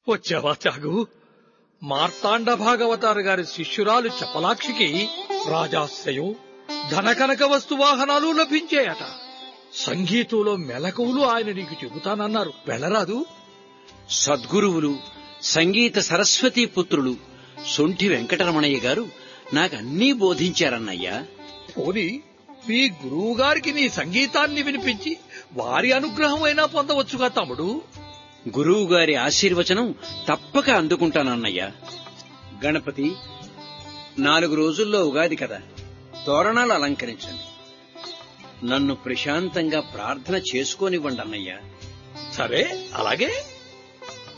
వచ్చావా త్యాగు మార్తాండ భాగవతారు గారి శిష్యురాలు చపలాక్షికి రాజాశ్రయం ధనకనక వస్తు వాహనాలు లభించాయట సంగీతంలో మెలకువలు ఆయన నీకు చెబుతానన్నారు వెళ్ళరాదు సద్గురువులు సంగీత సరస్వతీ పుత్రులు సొంఠి వెంకటరమణయ్య గారు నాకన్నీ బోధించారన్నయ్యా పోని మీ గురువు గారికి నీ సంగీతాన్ని వినిపించి వారి అనుగ్రహం అయినా పొందవచ్చుగా తమ్ముడు గురువు గారి ఆశీర్వచనం తప్పక అందుకుంటానన్నయ్యా గణపతి నాలుగు రోజుల్లో ఉగాది కదా తోరణాలు అలంకరించండి నన్ను ప్రశాంతంగా ప్రార్థన చేసుకోనివ్వండి అన్నయ్యా సరే అలాగే